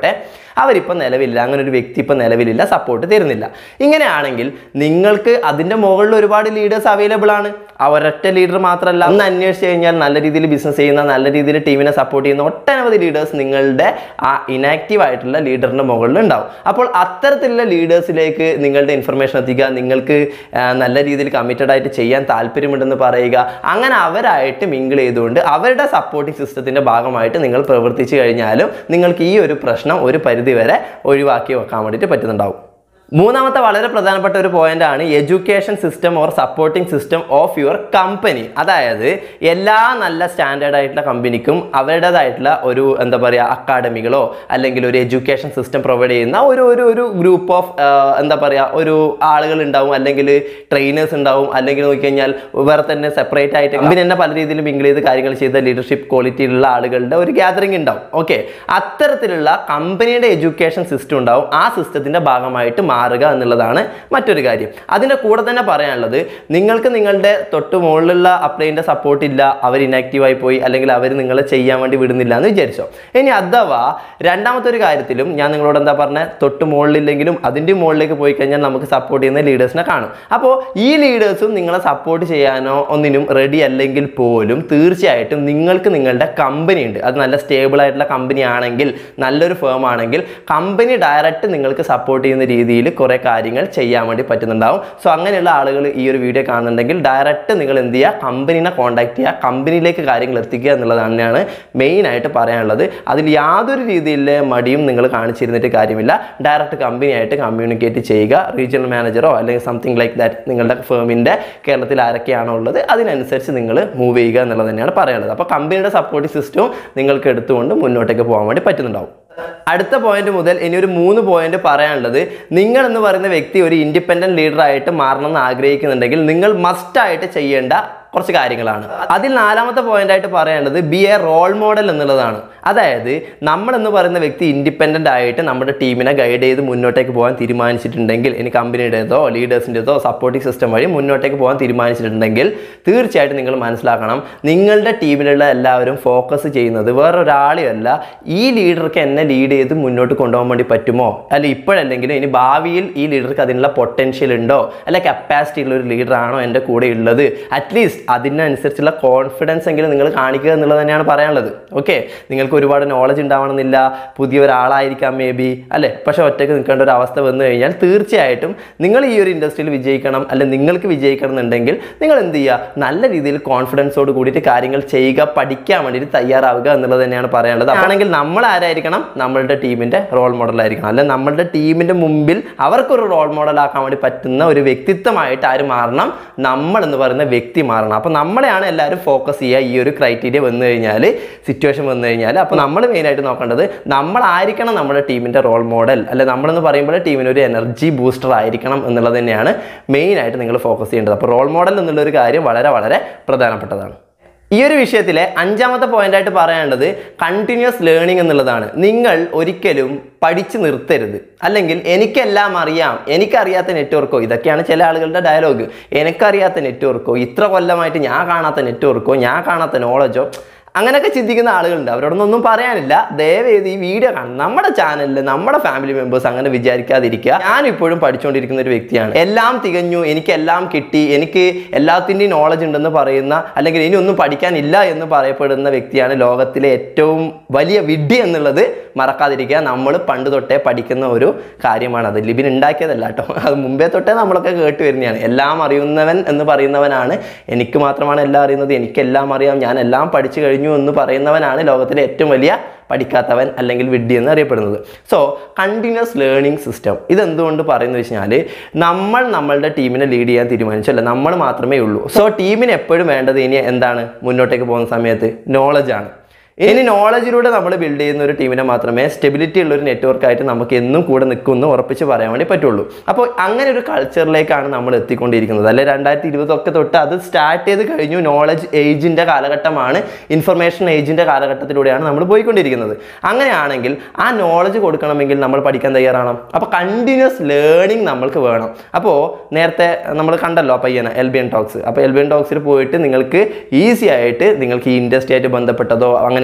അവരിപ്പോൾ നിലവില്ല അങ്ങനെ ഒരു വ്യക്തി ഇപ്പോൾ നിലവിലില്ല സപ്പോർട്ട് തരുന്നില്ല ഇങ്ങനെയാണെങ്കിൽ നിങ്ങൾക്ക് അതിൻ്റെ മുകളിൽ ഒരുപാട് ലീഡേഴ്സ് അവൈലബിൾ ആണ് ആ ഒരൊറ്റ ലീഡർ മാത്രമല്ല ഒന്ന് അന്വേഷിച്ച് കഴിഞ്ഞാൽ നല്ല രീതിയിൽ ബിസിനസ് ചെയ്യുന്ന നല്ല രീതിയിൽ ടീമിനെ സപ്പോർട്ട് ചെയ്യുന്ന ഒട്ടനവധി ലീഡേഴ്സ് നിങ്ങളുടെ ആ ഇനാക്റ്റീവ് ആയിട്ടുള്ള ലീഡറിൻ്റെ മുകളിൽ ഉണ്ടാവും അപ്പോൾ അത്തരത്തിലുള്ള ലീഡേഴ്സിലേക്ക് നിങ്ങളുടെ ഇൻഫർമേഷൻ എത്തിക്കുക നിങ്ങൾക്ക് ആ, നല്ല രീതിയിൽ കമ്മിറ്റഡ് ആയിട്ട് ചെയ്യാൻ താല്പര്യമുണ്ടെന്ന് പറയുക അങ്ങനെ അവരായിട്ട് മിങ്കിൾ ചെയ്തുകൊണ്ട് അവരുടെ സപ്പോർട്ടിംഗ് സിസ്റ്റത്തിൻ്റെ ഭാഗമായിട്ട് നിങ്ങൾ പ്രവർത്തിച്ചു കഴിഞ്ഞാലും നിങ്ങൾക്ക് ഈ ഒരു പ്രശ്നം ഒരു പരിധിവരെ ഒഴിവാക്കി വെക്കാൻ വേണ്ടിയിട്ട് പറ്റുന്നുണ്ടാവും മൂന്നാമത്തെ വളരെ പ്രധാനപ്പെട്ട ഒരു പോയിന്റ് ആണ് education system or supporting system of your company അതായത് എല്ലാ നല്ല സ്റ്റാൻഡേർഡ് ആയിട്ടുള്ള കമ്പനിക്കും അവരുടേതായിട്ടുള്ള ഒരു എന്താ പറയുക അക്കാഡമികളോ അല്ലെങ്കിൽ ഒരു എഡ്യൂക്കേഷൻ സിസ്റ്റം പ്രൊവൈഡ് ചെയ്യുന്ന ഒരു ഒരു ഒരു ഗ്രൂപ്പ് ഓഫ് എന്താ പറയുക ഒരു ആളുകൾ ഉണ്ടാവും അല്ലെങ്കിൽ ട്രെയിനേഴ്സ് ഉണ്ടാവും അല്ലെങ്കിൽ നോക്കിക്കഴിഞ്ഞാൽ വേറെ തന്നെ സെപ്പറേറ്റ് ആയിട്ട് കമ്പനി തന്നെ പല രീതിയിലും മിങ്കിൾ ചെയ്ത് കാര്യങ്ങൾ ചെയ്ത ലീഡർഷിപ്പ് ക്വാളിറ്റിയിലുള്ള ആളുകളുടെ ഒരു ഗ്യാതറിംഗ് ഉണ്ടാവും ഓക്കെ അത്തരത്തിലുള്ള കമ്പനിയുടെ എഡ്യൂക്കേഷൻ സിസ്റ്റം ഉണ്ടാവും ആ സിസ്റ്റത്തിന്റെ ഭാഗമായിട്ട് മാറുക എന്നുള്ളതാണ് മറ്റൊരു കാര്യം അതിൻ്റെ കൂടെ തന്നെ പറയാനുള്ളത് നിങ്ങൾക്ക് നിങ്ങളുടെ തൊട്ട് മുകളിലുള്ള അപ്ലൈൻ്റെ സപ്പോർട്ട് ഇല്ല അവർ ഇനാക്റ്റീവായി പോയി അല്ലെങ്കിൽ അവർ നിങ്ങളെ ചെയ്യാൻ വേണ്ടി വിടുന്നില്ല എന്ന് വിചാരിച്ചോ ഇനി അഥവാ രണ്ടാമത്തെ ഒരു കാര്യത്തിലും ഞാൻ നിങ്ങളോട് എന്താ പറഞ്ഞത് തൊട്ട് മുകളിലില്ലെങ്കിലും അതിൻ്റെ മുകളിലേക്ക് പോയി കഴിഞ്ഞാൽ നമുക്ക് സപ്പോർട്ട് ചെയ്യുന്ന ലീഡേഴ്സിനെ കാണും അപ്പോൾ ഈ ലീഡേഴ്സും നിങ്ങളെ സപ്പോർട്ട് ചെയ്യാനോ ഒന്നിനും റെഡി അല്ലെങ്കിൽ പോലും തീർച്ചയായിട്ടും നിങ്ങൾക്ക് നിങ്ങളുടെ കമ്പനി ഉണ്ട് അത് നല്ല സ്റ്റേബിൾ ആയിട്ടുള്ള കമ്പനി ആണെങ്കിൽ നല്ലൊരു ഫേം ആണെങ്കിൽ കമ്പനി ഡയറക്റ്റ് നിങ്ങൾക്ക് സപ്പോർട്ട് ചെയ്യുന്ന രീതിയിൽ കുറേ കാര്യങ്ങൾ ചെയ്യാൻ വേണ്ടി പറ്റുന്നുണ്ടാവും സോ അങ്ങനെയുള്ള ആളുകൾ ഈ ഒരു വീഡിയോ കാണുന്നുണ്ടെങ്കിൽ ഡയറക്റ്റ് നിങ്ങൾ എന്ത് ചെയ്യുക കമ്പനീനെ കോൺടാക്ട് ചെയ്യുക കമ്പനിയിലേക്ക് കാര്യങ്ങൾ എത്തിക്കുക എന്നുള്ളത് തന്നെയാണ് മെയിൻ ആയിട്ട് പറയാനുള്ളത് അതിൽ യാതൊരു രീതിയിലെ മടിയും നിങ്ങൾ കാണിച്ചിരുന്നിട്ട് കാര്യമില്ല ഡയറക്റ്റ് കമ്പനിയായിട്ട് കമ്മ്യൂണിക്കേറ്റ് ചെയ്യുക റീജിയണൽ മാനേജറോ അല്ലെങ്കിൽ സംതിങ് ലൈക്ക് ദാറ്റ് നിങ്ങളുടെ ഫേമിൻ്റെ കേരളത്തിൽ ആരൊക്കെയാണോ ഉള്ളത് അതിനനുസരിച്ച് നിങ്ങൾ മൂവ് ചെയ്യുക എന്നുള്ളത് തന്നെയാണ് പറയാനുള്ളത് അപ്പോൾ കമ്പനിയുടെ സപ്പോർട്ടിംഗ് സിസ്റ്റവും നിങ്ങൾക്ക് എടുത്തുകൊണ്ട് മുന്നോട്ടേക്ക് പോകാൻ വേണ്ടി പറ്റുന്നുണ്ടാവും അടുത്ത പോയിന്റ് മുതൽ ഇനി ഒരു മൂന്ന് പോയിന്റ് പറയാനുള്ളത് നിങ്ങൾ എന്ന് പറയുന്ന വ്യക്തി ഒരു ഇൻഡിപെൻഡന്റ് ലീഡർ ആയിട്ട് മാറണം എന്ന് ആഗ്രഹിക്കുന്നുണ്ടെങ്കിൽ നിങ്ങൾ മസ്റ്റ് ആയിട്ട് ചെയ്യേണ്ട കുറച്ച് കാര്യങ്ങളാണ് അതിൽ നാലാമത്തെ പോയിന്റ് ആയിട്ട് പറയാനുള്ളത് ബി എ റോൾ മോഡൽ എന്നുള്ളതാണ് അതായത് നമ്മൾ എന്ന് പറയുന്ന വ്യക്തി ഇൻഡിപെൻഡന്റ് ആയിട്ട് നമ്മുടെ ടീമിനെ ഗൈഡ് ചെയ്ത് മുന്നോട്ടേക്ക് പോകാൻ തീരുമാനിച്ചിട്ടുണ്ടെങ്കിൽ ഇനി കമ്പനിയുടേതോ ലീഡേഴ്സിൻ്റെതോ സപ്പോർട്ടിംഗ് സിസ്റ്റം വഴി മുന്നോട്ടേക്ക് പോകാൻ തീരുമാനിച്ചിട്ടുണ്ടെങ്കിൽ തീർച്ചയായിട്ടും നിങ്ങൾ മനസ്സിലാക്കണം നിങ്ങളുടെ ടീമിലുള്ള എല്ലാവരും ഫോക്കസ് ചെയ്യുന്നത് വേറൊരാളെയല്ല ഈ ലീഡർക്ക് എന്നെ ലീഡ് ചെയ്ത് മുന്നോട്ട് കൊണ്ടുപോകാൻ വേണ്ടി പറ്റുമോ അല്ല ഇപ്പോഴല്ലെങ്കിലും ഇനി ഭാവിയിൽ ഈ ലീഡർക്ക് അതിനുള്ള പൊട്ടൻഷ്യൽ ഉണ്ടോ അല്ല കപ്പാസിറ്റി ഉള്ള ഒരു ലീഡറാണോ എൻ്റെ കൂടെ ഉള്ളത് അറ്റ്ലീസ്റ്റ് അതിനനുസരിച്ചുള്ള കോൺഫിഡൻസ് എങ്കിലും നിങ്ങൾ കാണിക്കുക എന്നുള്ളത് തന്നെയാണ് പറയാനുള്ളത് ഓക്കെ നിങ്ങൾക്ക് ഒരുപാട് നോളജ് ഉണ്ടാവണമെന്നില്ല പുതിയ ഒരാളായിരിക്കാം മേ ബി അല്ലേ പക്ഷേ ഒറ്റയ്ക്ക് നിൽക്കേണ്ട ഒരു അവസ്ഥ വന്നു കഴിഞ്ഞാൽ തീർച്ചയായിട്ടും നിങ്ങൾ ഈ ഒരു ഇൻഡസ്ട്രിയിൽ വിജയിക്കണം അല്ലെ നിങ്ങൾക്ക് വിജയിക്കണം എന്നുണ്ടെങ്കിൽ നിങ്ങൾ എന്ത് ചെയ്യുക നല്ല രീതിയിൽ കോൺഫിഡൻസോട് കൂടിയിട്ട് കാര്യങ്ങൾ ചെയ്യുക പഠിക്കാൻ വേണ്ടിയിട്ട് തയ്യാറാവുക എന്നുള്ളത് തന്നെയാണ് പറയാനുള്ളത് ആണെങ്കിൽ നമ്മൾ ആരായിരിക്കണം നമ്മളുടെ ടീമിൻ്റെ റോൾ മോഡൽ ആയിരിക്കണം അല്ലെ നമ്മളുടെ ടീമിൻ്റെ മുമ്പിൽ അവർക്കൊരു റോൾ മോഡൽ ആക്കാൻ വേണ്ടി പറ്റുന്ന ഒരു വ്യക്തിത്വമായിട്ട് ആര് മാറണം നമ്മൾ എന്ന് പറയുന്ന വ്യക്തി മാറണം അപ്പോൾ നമ്മളെയാണ് എല്ലാവരും ഫോക്കസ് ചെയ്യുക ഈ ഒരു ക്രൈറ്റീരിയ വന്നു കഴിഞ്ഞാൽ സിറ്റുവേഷൻ വന്നു കഴിഞ്ഞാൽ അപ്പോൾ നമ്മൾ മെയിനായിട്ട് നോക്കേണ്ടത് നമ്മളായിരിക്കണം നമ്മുടെ ടീമിൻ്റെ റോൾ മോഡൽ അല്ലെ നമ്മളെന്ന് പറയുമ്പോൾ ടീമിന് ഒരു എനർജി ബൂസ്റ്റർ ആയിരിക്കണം എന്നുള്ളത് തന്നെയാണ് മെയിനായിട്ട് നിങ്ങൾ ഫോക്കസ് ചെയ്യേണ്ടത് അപ്പോൾ റോൾ മോഡൽ എന്നുള്ളൊരു കാര്യം വളരെ വളരെ പ്രധാനപ്പെട്ടതാണ് ഈ ഒരു വിഷയത്തിലെ അഞ്ചാമത്തെ പോയിന്റായിട്ട് പറയാനുള്ളത് കണ്ടിന്യൂസ് ലേണിംഗ് എന്നുള്ളതാണ് നിങ്ങൾ ഒരിക്കലും പഠിച്ചു നിർത്തരുത് അല്ലെങ്കിൽ എനിക്കെല്ലാം അറിയാം എനിക്കറിയാത്ത നെറ്റ്വർക്കോ ഇതൊക്കെയാണ് ചില ആളുകളുടെ ഡയലോഗ് എനിക്കറിയാത്ത നെറ്റ്വർക്കോ ഇത്ര കൊല്ലമായിട്ട് ഞാൻ കാണാത്ത നെറ്റ്വർക്കോ ഞാൻ കാണാത്ത നോളജോ അങ്ങനെയൊക്കെ ചിന്തിക്കുന്ന ആളുകളുണ്ട് അവരോടൊന്നും പറയാനില്ല ദയവേത് ഈ വീഡിയോ കാണും നമ്മുടെ ചാനലിൽ നമ്മുടെ ഫാമിലി മെമ്പേഴ്സ് അങ്ങനെ വിചാരിക്കാതിരിക്കുക ഞാൻ ഇപ്പോഴും പഠിച്ചുകൊണ്ടിരിക്കുന്ന ഒരു വ്യക്തിയാണ് എല്ലാം തികഞ്ഞു എനിക്ക് എല്ലാം കിട്ടി എനിക്ക് എല്ലാത്തിൻ്റെയും നോളജ് ഉണ്ടെന്ന് പറയുന്ന അല്ലെങ്കിൽ ഇനി ഒന്നും പഠിക്കാനില്ല എന്ന് പറയപ്പെടുന്ന വ്യക്തിയാണ് ലോകത്തിലെ ഏറ്റവും വലിയ വിഡ്ഢി എന്നുള്ളത് മറക്കാതിരിക്കുക നമ്മൾ പണ്ട് തൊട്ടേ പഠിക്കുന്ന ഒരു കാര്യമാണ് അത് ലിബിൻ ഉണ്ടാക്കിയതല്ല കേട്ടോ അത് മുമ്പേ തൊട്ടേ നമ്മളൊക്കെ കേട്ട് വരുന്നതാണ് എല്ലാം അറിയുന്നവൻ എന്ന് പറയുന്നവനാണ് എനിക്ക് മാത്രമാണ് എല്ലാം അറിയുന്നത് എനിക്കെല്ലാം അറിയാം ഞാൻ എല്ലാം പഠിച്ചു കഴിഞ്ഞു എന്ന് പറയുന്നവനാണ് ലോകത്തിലെ ഏറ്റവും വലിയ പഠിക്കാത്തവൻ അല്ലെങ്കിൽ വിഡ്ഢി എന്ന് അറിയപ്പെടുന്നത് സോ കണ്ടിന്യൂസ് ലേണിംഗ് സിസ്റ്റം ഇതെന്തുകൊണ്ട് പറയുന്നത് വെച്ച് കഴിഞ്ഞാൽ നമ്മൾ നമ്മളുടെ ടീമിനെ ലീഡ് ചെയ്യാൻ തീരുമാനിച്ചല്ല നമ്മൾ മാത്രമേ ഉള്ളൂ സോ ടീമിന് എപ്പോഴും വേണ്ടത് ഇനി എന്താണ് മുന്നോട്ടേക്ക് പോകുന്ന സമയത്ത് നോളജാണ് ഇനി നോളജിലൂടെ നമ്മൾ ബിൽഡ് ചെയ്യുന്ന ഒരു ടീമിനെ മാത്രമേ സ്റ്റെബിലിറ്റി ഉള്ള ഒരു നെറ്റ്വർക്ക് ആയിട്ട് നമുക്ക് എന്നും കൂടെ നിൽക്കുമെന്ന് ഉറപ്പിച്ച് പറയാൻ വേണ്ടി പറ്റുള്ളൂ അപ്പോൾ അങ്ങനെ ഒരു കൾച്ചറിലേക്കാണ് നമ്മൾ എത്തിക്കൊണ്ടിരിക്കുന്നത് അല്ലെ രണ്ടായിരത്തി ഇരുപതൊക്കെ തൊട്ട് അത് സ്റ്റാർട്ട് ചെയ്ത് കഴിഞ്ഞു നോളജ് ഏജിൻ്റെ കാലഘട്ടമാണ് ഇൻഫർമേഷൻ ഏജിൻ്റെ കാലഘട്ടത്തിലൂടെയാണ് നമ്മൾ പോയിക്കൊണ്ടിരിക്കുന്നത് അങ്ങനെയാണെങ്കിൽ ആ നോളജ് കൊടുക്കണമെങ്കിൽ നമ്മൾ പഠിക്കാൻ തയ്യാറാണ് അപ്പോൾ കണ്ടിന്യൂസ് ലേണിംഗ് നമ്മൾക്ക് വേണം അപ്പോൾ നേരത്തെ നമ്മൾ കണ്ടല്ലോ ആ പയ്യനെ എൽബിയൻ ടോക്സ് അപ്പോൾ എൽബിയൻ ടോക്സിൽ പോയിട്ട് നിങ്ങൾക്ക് ഈസി ആയിട്ട് നിങ്ങൾക്ക് ഈ ഇൻഡസ്ട്രി ആയിട്ട് ബന്ധപ്പെട്ടതോ അങ്ങനെയുള്ള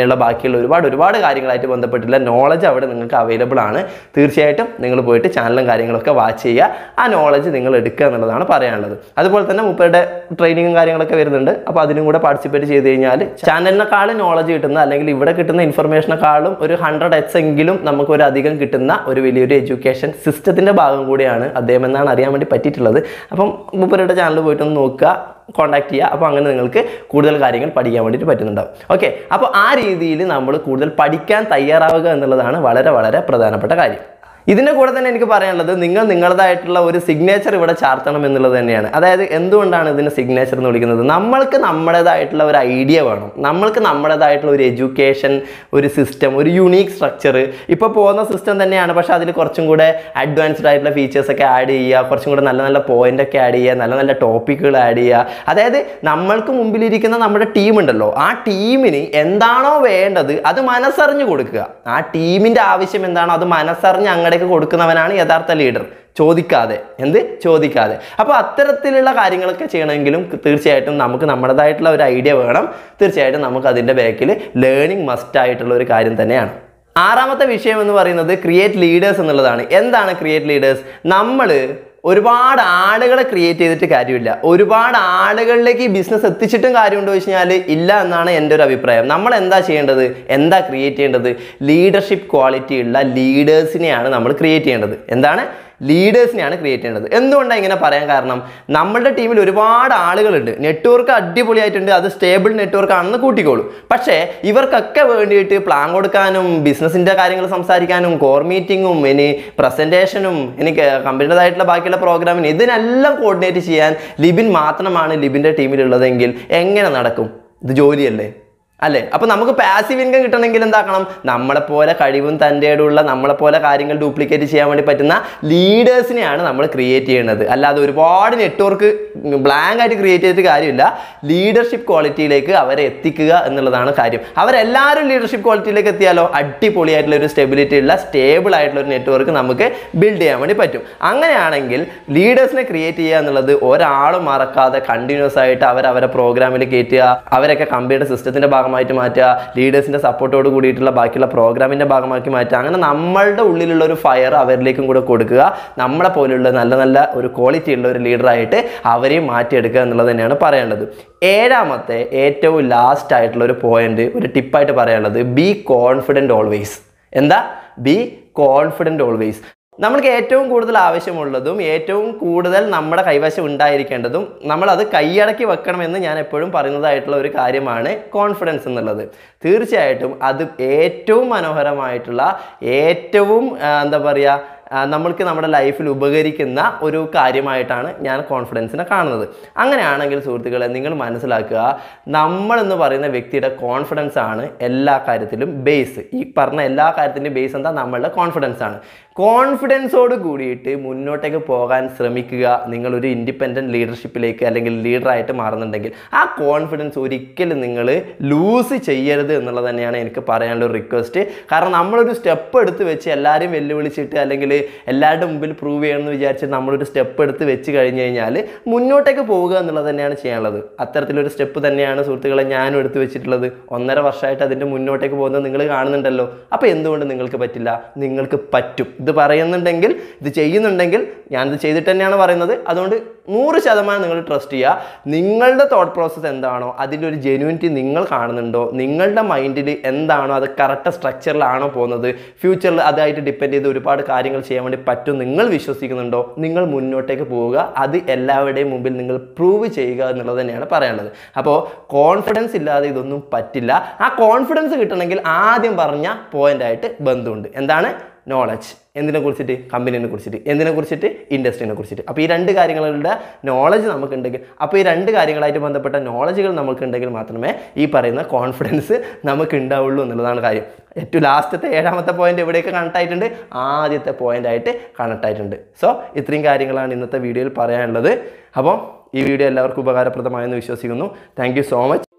അങ്ങനെയുള്ള ബാക്കിയുള്ള ഒരുപാട് ഒരുപാട് കാര്യങ്ങളായിട്ട് ബന്ധപ്പെട്ടുള്ള നോളജ് അവിടെ നിങ്ങൾക്ക് അവൈലബിൾ ആണ് തീർച്ചയായിട്ടും നിങ്ങൾ പോയിട്ട് ചാനലും കാര്യങ്ങളൊക്കെ വാച്ച് ചെയ്യുക ആ നോളജ് നിങ്ങൾ എടുക്കുക എന്നുള്ളതാണ് പറയാനുള്ളത് അതുപോലെ തന്നെ മുപ്പരുടെ ട്രെയിനിങ്ങും കാര്യങ്ങളൊക്കെ വരുന്നുണ്ട് അപ്പോൾ അതിനും കൂടെ പാർട്ടിസിപ്പേറ്റ് ചെയ്ത് കഴിഞ്ഞാൽ ചാനലിനെക്കാളും നോളജ് കിട്ടുന്ന അല്ലെങ്കിൽ ഇവിടെ കിട്ടുന്ന ഇൻഫർമേഷനെക്കാളും ഒരു ഹൺഡ്രഡ് എക്സ് എങ്കിലും നമുക്ക് ഒരു അധികം കിട്ടുന്ന ഒരു വലിയൊരു എഡ്യൂക്കേഷൻ സിസ്റ്റത്തിൻ്റെ ഭാഗം കൂടിയാണ് അദ്ദേഹം എന്നാണ് അറിയാൻ വേണ്ടി പറ്റിയിട്ടുള്ളത് അപ്പം മുപ്പരുടെ ചാനൽ പോയിട്ടൊന്ന് നോക്കുക കോൺടാക്ട് ചെയ്യുക അപ്പോൾ അങ്ങനെ നിങ്ങൾക്ക് കൂടുതൽ കാര്യങ്ങൾ പഠിക്കാൻ വേണ്ടിയിട്ട് പറ്റുന്നുണ്ടാവും ഓക്കെ അപ്പോൾ ആ രീതിയിൽ നമ്മൾ കൂടുതൽ പഠിക്കാൻ തയ്യാറാവുക എന്നുള്ളതാണ് വളരെ വളരെ പ്രധാനപ്പെട്ട കാര്യം ഇതിൻ്റെ കൂടെ തന്നെ എനിക്ക് പറയാനുള്ളത് നിങ്ങൾ നിങ്ങളുടേതായിട്ടുള്ള ഒരു സിഗ്നേച്ചർ ഇവിടെ ചാർത്തണം എന്നുള്ളത് തന്നെയാണ് അതായത് എന്തുകൊണ്ടാണ് ഇതിന് സിഗ്നേച്ചർ എന്ന് വിളിക്കുന്നത് നമ്മൾക്ക് നമ്മുടേതായിട്ടുള്ള ഒരു ഐഡിയ വേണം നമ്മൾക്ക് നമ്മുടേതായിട്ടുള്ള ഒരു എഡ്യൂക്കേഷൻ ഒരു സിസ്റ്റം ഒരു യുണീക്ക് സ്ട്രക്ചർ ഇപ്പോൾ പോകുന്ന സിസ്റ്റം തന്നെയാണ് പക്ഷേ അതിൽ കുറച്ചും കൂടെ അഡ്വാൻസ്ഡ് ആയിട്ടുള്ള ഫീച്ചേഴ്സ് ഒക്കെ ആഡ് ചെയ്യുക കുറച്ചും കൂടെ നല്ല നല്ല പോയിന്റ് ഒക്കെ ആഡ് ചെയ്യുക നല്ല നല്ല ടോപ്പിക്കുകൾ ആഡ് ചെയ്യുക അതായത് നമ്മൾക്ക് മുമ്പിലിരിക്കുന്ന നമ്മുടെ ടീം ഉണ്ടല്ലോ ആ ടീമിന് എന്താണോ വേണ്ടത് അത് മനസ്സറിഞ്ഞ് കൊടുക്കുക ആ ടീമിൻ്റെ ആവശ്യം എന്താണോ അത് മനസ്സറിഞ്ഞ് അങ്ങടേക്ക് കൊടുക്കുന്നവനാണ് യഥാർത്ഥ ലീഡർ ചോദിക്കാതെ എന്ത് ചോദിക്കാതെ അപ്പോൾ അത്തരത്തിലുള്ള കാര്യങ്ങളൊക്കെ ചെയ്യണമെങ്കിലും തീർച്ചയായിട്ടും നമുക്ക് നമ്മുടേതായിട്ടുള്ള ഒരു ഐഡിയ വേണം തീർച്ചയായിട്ടും നമുക്ക് അതിൻ്റെ ബാക്കിൽ ലേണിംഗ് മസ്റ്റ് ആയിട്ടുള്ള ഒരു കാര്യം തന്നെയാണ് ആറാമത്തെ വിഷയം എന്ന് പറയുന്നത് ക്രിയേറ്റ് ലീഡേഴ്സ് എന്നുള്ളതാണ് എന്താണ് ക്രിയേറ്റ് ലീഡേഴ്സ് നമ്മൾ ഒരുപാട് ആളുകളെ ക്രിയേറ്റ് ചെയ്തിട്ട് കാര്യമില്ല ഒരുപാട് ആളുകളിലേക്ക് ഈ ബിസിനസ് എത്തിച്ചിട്ടും കാര്യമുണ്ടോ വെച്ച് കഴിഞ്ഞാൽ ഇല്ല എന്നാണ് എൻ്റെ ഒരു അഭിപ്രായം നമ്മൾ എന്താ ചെയ്യേണ്ടത് എന്താ ക്രിയേറ്റ് ചെയ്യേണ്ടത് ലീഡർഷിപ്പ് ക്വാളിറ്റി ഉള്ള ലീഡേഴ്സിനെയാണ് നമ്മൾ ക്രിയേറ്റ് ചെയ്യേണ്ടത് എന്താണ് ലീഡേഴ്സിനെയാണ് ക്രിയേറ്റ് ചെയ്യേണ്ടത് എന്തുകൊണ്ടാണ് ഇങ്ങനെ പറയാൻ കാരണം നമ്മളുടെ ടീമിൽ ഒരുപാട് ആളുകളുണ്ട് നെറ്റ്വർക്ക് അടിപൊളിയായിട്ടുണ്ട് അത് സ്റ്റേബിൾ നെറ്റ്വർക്ക് ആണെന്ന് കൂട്ടിക്കോളൂ പക്ഷേ ഇവർക്കൊക്കെ വേണ്ടിയിട്ട് പ്ലാൻ കൊടുക്കാനും ബിസിനസ്സിൻ്റെ കാര്യങ്ങൾ സംസാരിക്കാനും കോർ മീറ്റിങ്ങും ഇനി പ്രസൻറ്റേഷനും എനിക്ക് കമ്പനിയുടേതായിട്ടുള്ള ബാക്കിയുള്ള പ്രോഗ്രാമിന് ഇതിനെല്ലാം കോർഡിനേറ്റ് ചെയ്യാൻ ലിബിൻ മാത്രമാണ് ലിബിൻ്റെ ടീമിലുള്ളതെങ്കിൽ എങ്ങനെ നടക്കും ഇത് ജോലിയല്ലേ അല്ലേ അപ്പൊ നമുക്ക് പാസീവ് ഇൻകം കിട്ടണമെങ്കിൽ എന്താക്കണം നമ്മളെപ്പോലെ കഴിവും തൻ്റെയുള്ള നമ്മളെപ്പോലെ കാര്യങ്ങൾ ഡ്യൂപ്ലിക്കേറ്റ് ചെയ്യാൻ വേണ്ടി പറ്റുന്ന ലീഡേഴ്സിനെയാണ് നമ്മൾ ക്രിയേറ്റ് ചെയ്യുന്നത് അല്ലാതെ ഒരുപാട് നെറ്റ്വർക്ക് ബ്ലാങ്ക് ആയിട്ട് ക്രിയേറ്റ് ചെയ്തിട്ട് കാര്യമില്ല ലീഡർഷിപ്പ് ക്വാളിറ്റിയിലേക്ക് അവരെ എത്തിക്കുക എന്നുള്ളതാണ് കാര്യം അവരെല്ലാവരും ലീഡർഷിപ്പ് ക്വാളിറ്റിയിലേക്ക് എത്തിയാലോ അടിപൊളിയായിട്ടുള്ള ഒരു സ്റ്റെബിലിറ്റി ഉള്ള സ്റ്റേബിൾ ആയിട്ടുള്ള ഒരു നെറ്റ്വർക്ക് നമുക്ക് ബിൽഡ് ചെയ്യാൻ വേണ്ടി പറ്റും അങ്ങനെയാണെങ്കിൽ ലീഡേഴ്സിനെ ക്രിയേറ്റ് ചെയ്യുക എന്നുള്ളത് ഒരാളും മറക്കാതെ കണ്ടിന്യൂസ് ആയിട്ട് അവരവരെ പ്രോഗ്രാമിൽ കയറ്റുക അവരൊക്കെ കമ്പനിയുടെ സിസ്റ്റത്തിന്റെ ഭാഗമായിട്ട് മാറ്റുക ലീഡേഴ്സിന്റെ സപ്പോർട്ടോട് കൂടിയിട്ടുള്ള ബാക്കിയുള്ള പ്രോഗ്രാമിന്റെ ഭാഗമാക്കി മാറ്റുക അങ്ങനെ നമ്മളുടെ ഉള്ളിലുള്ള ഒരു ഫയർ അവരിലേക്കും കൂടെ കൊടുക്കുക നമ്മളെ പോലെയുള്ള നല്ല നല്ല ഒരു ക്വാളിറ്റി ഉള്ള ഒരു ലീഡറായിട്ട് അവരെയും മാറ്റിയെടുക്കുക എന്നുള്ളത് തന്നെയാണ് പറയേണ്ടത് ഏഴാമത്തെ ഏറ്റവും ലാസ്റ്റ് ആയിട്ടുള്ള ഒരു പോയിന്റ് ഒരു ടിപ്പായിട്ട് പറയാനുള്ളത് ബി കോൺഫിഡൻറ്റ് ഓൾവേസ് എന്താ ബി കോൺഫിഡൻറ്റ് ഓൾവേസ് നമ്മൾക്ക് ഏറ്റവും കൂടുതൽ ആവശ്യമുള്ളതും ഏറ്റവും കൂടുതൽ നമ്മുടെ കൈവശം ഉണ്ടായിരിക്കേണ്ടതും നമ്മൾ അത് കൈയടക്കി വെക്കണമെന്ന് ഞാൻ എപ്പോഴും പറയുന്നതായിട്ടുള്ള ഒരു കാര്യമാണ് കോൺഫിഡൻസ് എന്നുള്ളത് തീർച്ചയായിട്ടും അത് ഏറ്റവും മനോഹരമായിട്ടുള്ള ഏറ്റവും ആ, എന്താ പറയുക ആ, നമ്മൾക്ക് നമ്മുടെ ലൈഫിൽ ഉപകരിക്കുന്ന ഒരു കാര്യമായിട്ടാണ് ഞാൻ കോൺഫിഡൻസിനെ കാണുന്നത് അങ്ങനെയാണെങ്കിൽ സുഹൃത്തുക്കളെ നിങ്ങൾ മനസ്സിലാക്കുക നമ്മൾ എന്ന് പറയുന്ന വ്യക്തിയുടെ കോൺഫിഡൻസ് ആണ് എല്ലാ കാര്യത്തിലും ബേസ് ഈ പറഞ്ഞ എല്ലാ കാര്യത്തിൻ്റെയും ബേസ് എന്താ നമ്മളുടെ കോൺഫിഡൻസ് ആണ് കോൺഫിഡൻസോട് കൂടിയിട്ട് മുന്നോട്ടേക്ക് പോകാൻ ശ്രമിക്കുക നിങ്ങളൊരു ഇൻഡിപെൻഡൻറ്റ് ലീഡർഷിപ്പിലേക്ക് അല്ലെങ്കിൽ ലീഡറായിട്ട് മാറുന്നുണ്ടെങ്കിൽ ആ കോൺഫിഡൻസ് ഒരിക്കലും നിങ്ങൾ ലൂസ് ചെയ്യരുത് എന്നുള്ളത് തന്നെയാണ് എനിക്ക് പറയാനുള്ള ഒരു റിക്വസ്റ്റ് കാരണം നമ്മളൊരു സ്റ്റെപ്പ് എടുത്ത് വെച്ച് എല്ലാവരെയും വെല്ലുവിളിച്ചിട്ട് അല്ലെങ്കിൽ എല്ലാവരുടെ മുമ്പിൽ പ്രൂവ് ചെയ്യണമെന്ന് വിചാരിച്ച് നമ്മളൊരു സ്റ്റെപ്പ് എടുത്ത് വെച്ച് കഴിഞ്ഞ് കഴിഞ്ഞാൽ മുന്നോട്ടേക്ക് പോവുക എന്നുള്ളത് തന്നെയാണ് ചെയ്യാനുള്ളത് അത്തരത്തിലൊരു സ്റ്റെപ്പ് തന്നെയാണ് സുഹൃത്തുക്കളെ ഞാനും എടുത്ത് വെച്ചിട്ടുള്ളത് ഒന്നര വർഷമായിട്ട് അതിൻ്റെ മുന്നോട്ടേക്ക് പോകുന്നത് നിങ്ങൾ കാണുന്നുണ്ടല്ലോ അപ്പോൾ എന്തുകൊണ്ട് നിങ്ങൾക്ക് പറ്റില്ല നിങ്ങൾക്ക് പറ്റും ഇത് പറയുന്നുണ്ടെങ്കിൽ ഇത് ചെയ്യുന്നുണ്ടെങ്കിൽ ഞാനിത് ചെയ്തിട്ട് തന്നെയാണ് പറയുന്നത് അതുകൊണ്ട് നൂറ് ശതമാനം നിങ്ങൾ ട്രസ്റ്റ് ചെയ്യുക നിങ്ങളുടെ തോട്ട് പ്രോസസ്സ് എന്താണോ അതിൻ്റെ ഒരു ജെന്യൂനിറ്റി നിങ്ങൾ കാണുന്നുണ്ടോ നിങ്ങളുടെ മൈൻഡിൽ എന്താണോ അത് കറക്റ്റ് സ്ട്രക്ചറിലാണോ പോകുന്നത് ഫ്യൂച്ചറിൽ അതായിട്ട് ഡിപ്പെൻഡ് ചെയ്ത് ഒരുപാട് കാര്യങ്ങൾ ചെയ്യാൻ വേണ്ടി പറ്റും നിങ്ങൾ വിശ്വസിക്കുന്നുണ്ടോ നിങ്ങൾ മുന്നോട്ടേക്ക് പോവുക അത് എല്ലാവരുടെയും മുമ്പിൽ നിങ്ങൾ പ്രൂവ് ചെയ്യുക എന്നുള്ളത് തന്നെയാണ് പറയാനുള്ളത് അപ്പോൾ കോൺഫിഡൻസ് ഇല്ലാതെ ഇതൊന്നും പറ്റില്ല ആ കോൺഫിഡൻസ് കിട്ടണമെങ്കിൽ ആദ്യം പറഞ്ഞ പോയിൻ്റായിട്ട് ബന്ധമുണ്ട് എന്താണ് നോളജ് എന്തിനെ കുറിച്ചിട്ട് കമ്പനീനെ കുറിച്ചിട്ട് എന്തിനെ കുറിച്ചിട്ട് ഇൻഡസ്ട്രീനെ കുറിച്ചിട്ട് അപ്പോൾ ഈ രണ്ട് കാര്യങ്ങളുടെ നോളജ് നമുക്കുണ്ടെങ്കിൽ അപ്പോൾ ഈ രണ്ട് കാര്യങ്ങളായിട്ട് ബന്ധപ്പെട്ട നോളജുകൾ നമുക്കുണ്ടെങ്കിൽ മാത്രമേ ഈ പറയുന്ന കോൺഫിഡൻസ് നമുക്ക് ഉണ്ടാവുള്ളൂ എന്നുള്ളതാണ് കാര്യം ഏറ്റവും ലാസ്റ്റത്തെ ഏഴാമത്തെ പോയിന്റ് എവിടെയൊക്കെ കണക്ട് ആയിട്ടുണ്ട് ആദ്യത്തെ പോയിന്റ് ആയിട്ട് കണക്ട് ആയിട്ടുണ്ട് സോ ഇത്രയും കാര്യങ്ങളാണ് ഇന്നത്തെ വീഡിയോയിൽ പറയാനുള്ളത് അപ്പോൾ ഈ വീഡിയോ എല്ലാവർക്കും ഉപകാരപ്രദമായെന്ന് വിശ്വസിക്കുന്നു താങ്ക് സോ മച്ച്